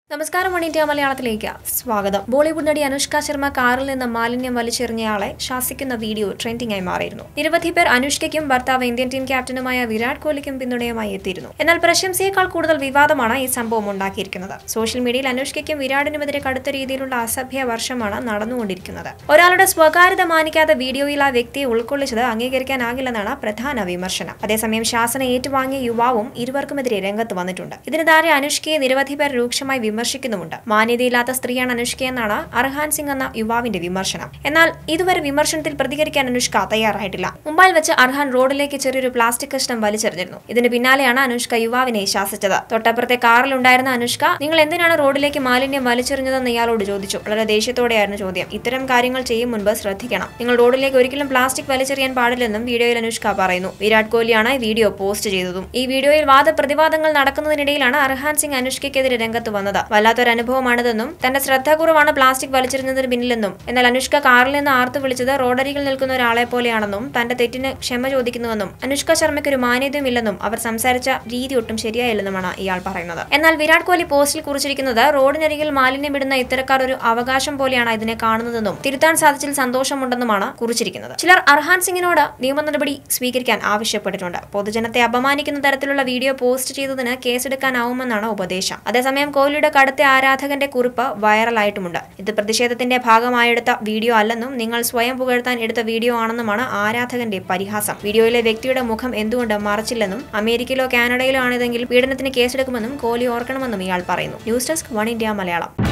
നമസ്കാരം one India മലയാളത്തിലേക്ക് സ്വാഗതം ബോളിവുഡ് നടി അനുഷ്ക ശർമ്മ കാറിൽ നിന്ന് മാലിന്യം വലിച്ചെറിഞ്ഞയാളെ ശാസിക്കുന്ന വീഡിയോ ട്രെൻഡിംഗ് ആയി മാറിയിരുന്നു നിരവധി പേർ അനുഷ്കയ്ക്കും ഭർത്താവ് ഇന്ത്യൻ ടീം ക്യാപ്റ്റനുമായ വിരാട് കോഹ്ലിക്കും പിന്തുണയുമായി എത്തിയിരുന്നു എന്നാൽ പ്രശംസയേക്കാൾ കൂടുതൽ വിവാദമാണ് ഈ സംഭവം ഉണ്ടാക്കിയിരിക്കുന്നത് സോഷ്യൽ മീഡിയയിൽ അനുഷ്കയ്ക്കും വിരാടിനുമെതിരെ കടുത്ത രീതിയിലുള്ള അസഭ്യ വർഷമാണ് നടന്നുകൊണ്ടിരിക്കുന്നത് ഒരാളുടെ സ്വകാര്യത മാനിക്കാത്ത വീഡിയോയിൽ ആ വ്യക്തിയെ ഉൾക്കൊള്ളിച്ചത് അംഗീകരിക്കാനാകില്ലെന്നാണ് പ്രധാന വിമർശനം അതേസമയം ശാസന ഏറ്റുവാങ്ങിയ യുവാവും ഇരുവർക്കുമെതിരെ രംഗത്ത് വന്നിട്ടുണ്ട് ഇതിന് താഴെ അനുഷ്കയെ നിരവധി പേർ രൂക്ഷമായി വിമർശിക്കുന്നുമുണ്ട് മാന്യതയില്ലാത്ത സ്ത്രീയാണ് അനുഷ്ക എന്നാണ് അർഹാൻ സിംഗ് എന്ന യുവാവിന്റെ വിമർശനം എന്നാൽ ഇതുവരെ വിമർശനത്തിൽ പ്രതികരിക്കാൻ അനുഷ്ക തയ്യാറായിട്ടില്ല മുംബൈയിൽ വെച്ച് അർഹാൻ റോഡിലേക്ക് ചെറിയൊരു പ്ലാസ്റ്റിക് കഷ്ണം വലിച്ചെറിഞ്ഞിരുന്നു ഇതിന് പിന്നാലെയാണ് അനുഷ്ക യുവാവിനെ ശാസിച്ചത് തൊട്ടപ്പുറത്തെ കാറിലുണ്ടായിരുന്ന അനുഷ്ക നിങ്ങൾ എന്തിനാണ് റോഡിലേക്ക് മാലിന്യം വലിച്ചെറിഞ്ഞതെന്ന് ഇയാളോട് ചോദിച്ചു വളരെ ദേഷ്യത്തോടെയായിരുന്നു ചോദ്യം ഇത്തരം കാര്യങ്ങൾ ചെയ്യും മുൻപ് ശ്രദ്ധിക്കണം നിങ്ങൾ റോഡിലേക്ക് ഒരിക്കലും പ്ലാസ്റ്റിക് വലിച്ചെറിയാൻ പാടില്ലെന്നും വീഡിയോയിൽ അനുഷ്ക പറയുന്നു വിരാട് കോഹ്ലിയാണ് ഈ വീഡിയോ പോസ്റ്റ് ചെയ്തതും ഈ വീഡിയോയിൽ വാദപ്രതിവാദങ്ങൾ നടക്കുന്നതിനിടയിലാണ് അർഹാൻ സിംഗ് അനുഷ്കയ്ക്കെതിരെ രംഗത്ത് വന്നത് വല്ലാത്തൊരു അനുഭവമാണിതെന്നും തന്റെ ശ്രദ്ധാപൂർവ്വമാണ് പ്ലാസ്റ്റിക് വലിച്ചെറിഞ്ഞതിന് പിന്നിലെന്നും എന്നാൽ അനുഷ്ക കാറിൽ നിന്ന് ആർത്തു വിളിച്ചത് റോഡരികിൽ നിൽക്കുന്ന ഒരാളെ പോലെയാണെന്നും തന്റെ തെറ്റിന് ക്ഷമ ചോദിക്കുന്നുവെന്നും അനുഷ്ക ശർമ്മയ്ക്ക് ഒരു മാന്യതയുമില്ലെന്നും അവർ സംസാരിച്ച രീതി ഒട്ടും ശരിയായില്ലെന്നുമാണ് ഇയാൾ പറയുന്നത് എന്നാൽ വിരാട് കോഹ്ലി പോസ്റ്റിൽ കുറിച്ചിരിക്കുന്നത് റോഡിനരികിൽ മാലിന്യം ഇടുന്ന ഇത്തരക്കാർ ഒരു അവകാശം പോലെയാണ് ഇതിനെ കാണുന്നതെന്നും തിരുത്താൻ സാധിച്ചതിൽ സന്തോഷമുണ്ടെന്നുമാണ് കുറിച്ചിരിക്കുന്നത് ചിലർ അർഹാൻ സിംഗിനോട് നിയമ നടപടി സ്വീകരിക്കാൻ ആവശ്യപ്പെട്ടിട്ടുണ്ട് പൊതുജനത്തെ അപമാനിക്കുന്ന തരത്തിലുള്ള വീഡിയോ പോസ്റ്റ് ചെയ്തതിന് കേസെടുക്കാനാവുമെന്നാണ് ഉപദേശം അതേസമയം കോഹ്ലിയുടെ കടുത്ത ആരാധകന്റെ കുറിപ്പ് വൈറലായിട്ടുമുണ്ട് ഇത് പ്രതിഷേധത്തിന്റെ ഭാഗമായെടുത്ത വീഡിയോ അല്ലെന്നും നിങ്ങൾ സ്വയം പുകഴ്ത്താൻ എടുത്ത വീഡിയോ ആണെന്നുമാണ് ആരാധകന്റെ പരിഹാസം വീഡിയോയിലെ വ്യക്തിയുടെ മുഖം എന്തുകൊണ്ട് മറച്ചില്ലെന്നും അമേരിക്കയിലോ കാനഡയിലോ ആണിതെങ്കിൽ പീഡനത്തിന് കേസെടുക്കുമെന്നും കോഹ്ലി ഓർക്കണമെന്നും ഇയാൾ പറയുന്നു news desk one India Malayalam